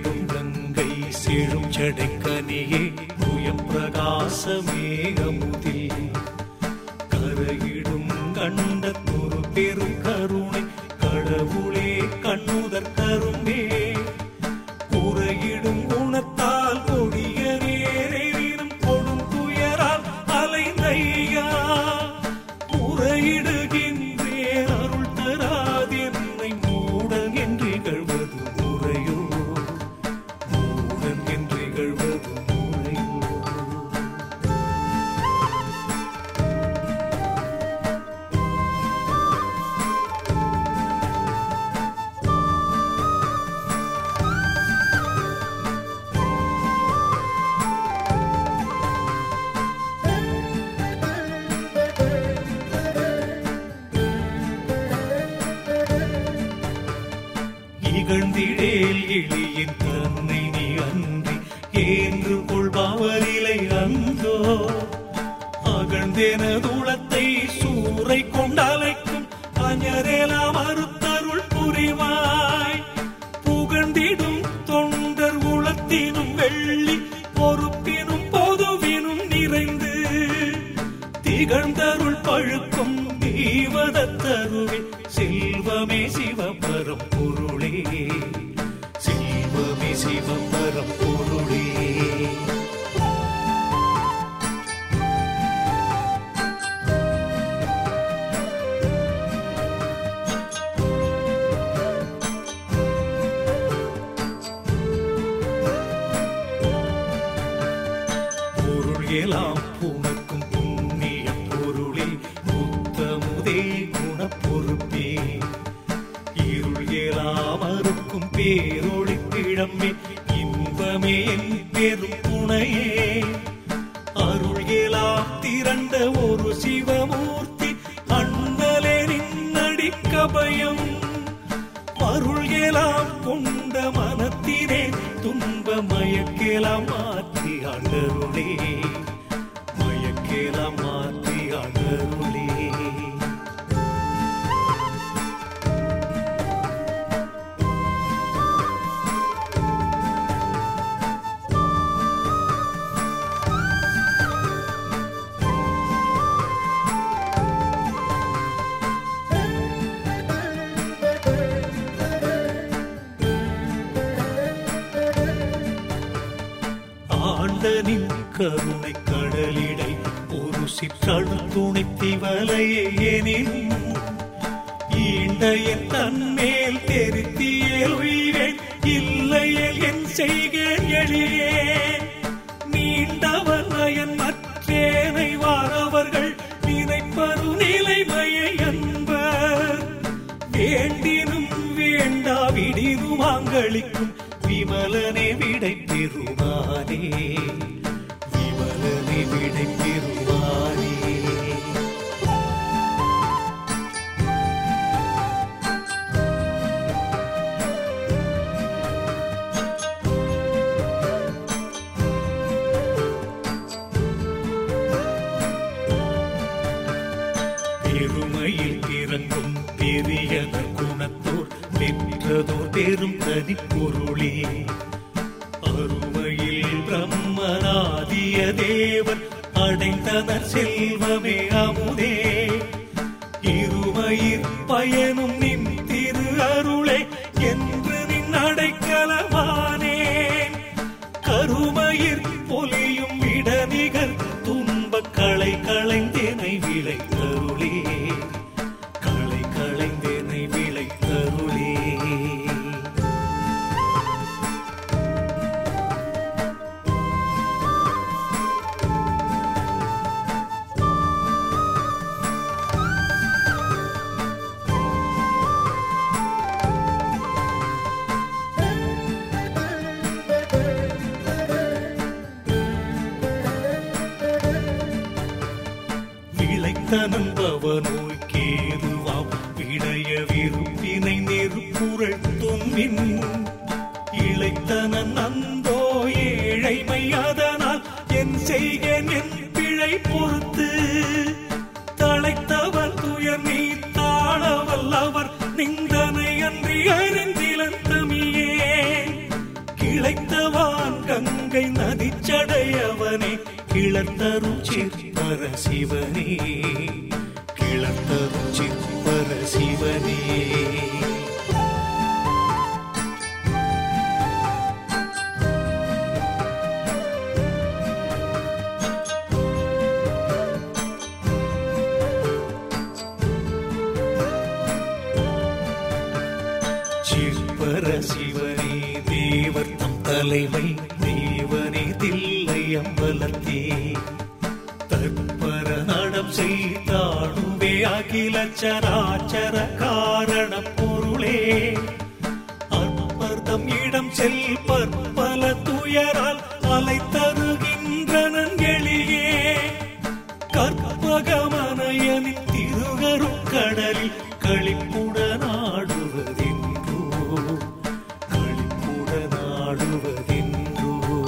கரையிடும் கங்கை செழும் ஜடைக்கனியே புயம் பிரகாசமே அமுதில் கரையிடும் கண்டத்தொரு பெரும் கருணை கடவுளே கண்ணுதற் கரும்பே குறையிடும் குணத்தால் கொடிய நேரினும் கொடும் துயரால் அலைந்தையா முறையிடுகின்றேன் அருள் தராதென்னை மூடன் என்று இகழ்வது முறையோ மூடன் என்று இகழ்வது முறையோ இகழ்ந்திடேல் எளியின் தன்னை நீ அன்றி ஏன்று கொள்பவரிலை அந்தோ அகழ்ந்தெனதுளத்தை சூறை கொண்டலைக்கும் அஞரெலாம் அறுத்தருள் புரிவாய் புகழ்ந்திடும் தொண்டர் உளத்தினும் வெள்ளி பொறுப்பினும் பொதுவினும் நிறைந்து திகழ்ந்தருள் பழுக்கும் தீவதத்தருவே செல்வமே சிவபரம் பொருளே செல்வமே சிவபரம் பொருளே பொருள் எல்லாம் உனக்கும் புண்ணிய பொருளே புத்தமுதே குணப்பொறுப்பே இருள் எல்லாம் அறுக்கும் பேரொளி கிழமே இன்பமே என் பெரும் துணையே அருள் எல்லாம் திரண்ட ஒரு சிவமூர்த்தி அண்ணலே நின்னடி கபயம் அருள் எல்லாம் கொண்ட மனத்தினே துன்ப மயக்கெல்லாம் மாற்றி அண்டருளே மயக்கெல்லாம் மாற்றி அண்டருளே ஆண்டனின் கருணை கடலிடை ஒரு சிற்றழு துணை திவலையே எனினும் ஈண்ட என் தன்மேல் தெரித்தியல் உயிரேன் இல்லையேல் என் செய்கேன் எளியே நீண்டவர் அயன் மற்றேனை வாரவர்கள் நினைப்பரு நிலைமையை அன்பர் வேண்டினும் வேண்டா விடினும் அங்களிக்கும் விமலனே விடை பெறுவானே விமலனே விடை பெறுவானே பெருமையில் இறங்கும் பெரியத குணத்தோர் பெற்றதோர் பெரும் தனிப்பொருளே அருமையில் பிரம்மனாதிய தேவன் அடைந்தனர் செல்வமே அமுதே இருமையில் பயனும் நின் திரு அருளே என்று நின் அடைக்கலமானேன் கருமையிற் பொலியும் இடநிகர் துன்பக் களை களைந்தேனை விளை தருளே களை களைந்தேனை விளை தருளே விளைத்தனம்பவனோய் கேதுவாம் விடைய விருப்பினை நெருப்புரள் துன்பின் இளைத்தனன் அந்தோ ஏழைமை அதனால் என் செய்கேன் என் பிழை பொறுத்து தழைத்தவர் துயர் நீ தாழவல்லவர் நிந்தனை அன்றி அறிந்திலன் தமியே கிளைத்தவான் கங்கை நதிச்சடையவனே கிளத்தரும் சிற்பர சிவனே கிளத்தரும் சிற்பர சிவனே சிற்பர சிவனே தேவர் தம் தலைமை தேவனே தில்லை அம்பலத்தே தற்பர நடம் செய்தாடுவே அகில சராச்சர காரண பொருளே அற்பர்தம் இடம் செல் பற்பல துயரால் அலை தருகின்றனன் எளியே கற்பகமனையனின் திருகருக்கடலில் களிப்புடனாடுவதென்றோ களிப்புடனாடுவதென்றோ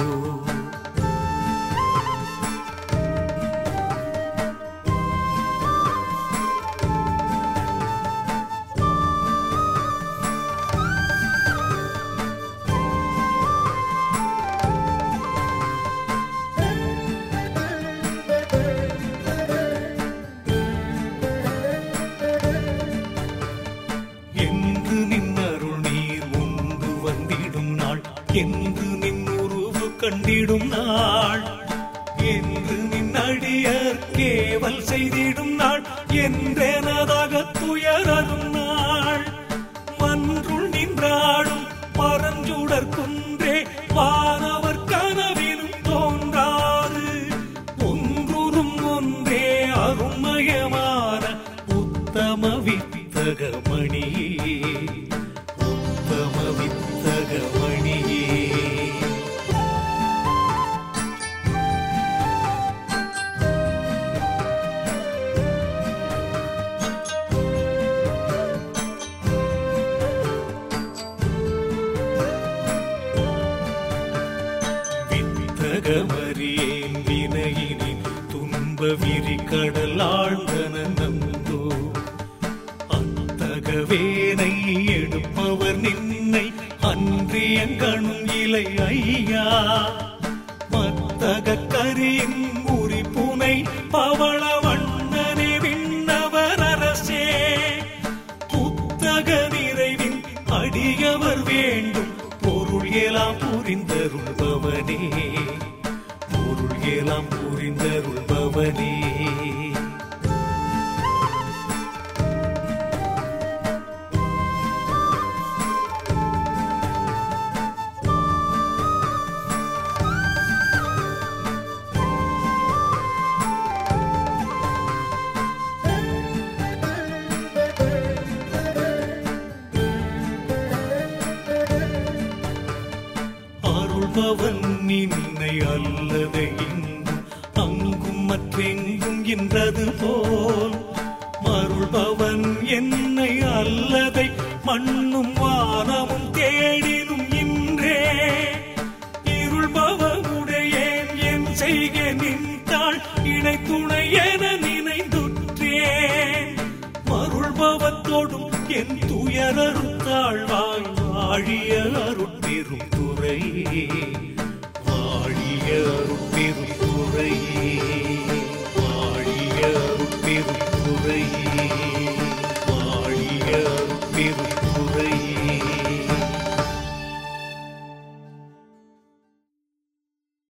என்று நின்னருள் நீர் உண்டு வந்திடும் நாள் என்று நின் உருவு கண்டிடும் நாள் என்று நின் அடியர் கேவல் செய்திடும் நாள் என்றெனதாக துயரரும் நாள் மன்றுள் நின்றாடும் பரஞ்சுடர் குன்றே வானவர் கனவிலும் தோன்றாது ஒன்றுரும் ஒன்றே அருமயமான உத்தம வித்தகமணியே உத்தம வித்தகமணியே வித்தகமறியேன் வினையினின் துன்ப விரி கடல் ஆழ்ந்தனந்தோ அத்தகவேனை எடுப்பவர் நின்னை அன்றியங்கணும் இலை ஐயா மத்தக கரியின் உரி புனை பவள வண்ணனே விண்ணவர் அரசே புத்தக நிறைவின் அடியவர் வேண்டும் பொருள் எல்லாம் புரிந்தருள்பவனே பொருள் எல்லாம் புரிந்தருள்பவனே அருள்பவன் நின்னை அல்லது இங்கும் அங்கும் மற்றெங்கும் என்றது போல் மருள்பவன் என்னை அல்லதை மண்ணும் வானமும் தேடினும் இன்றே இருள்பவனுடையேன் என் செய்க நின்றாள் இணை துணை என நினைந்துற்றேன் மருள்பவத்தோடும் என் துயரறுத்தாள் வாய் வாழிய அருட்பெரும் துறையே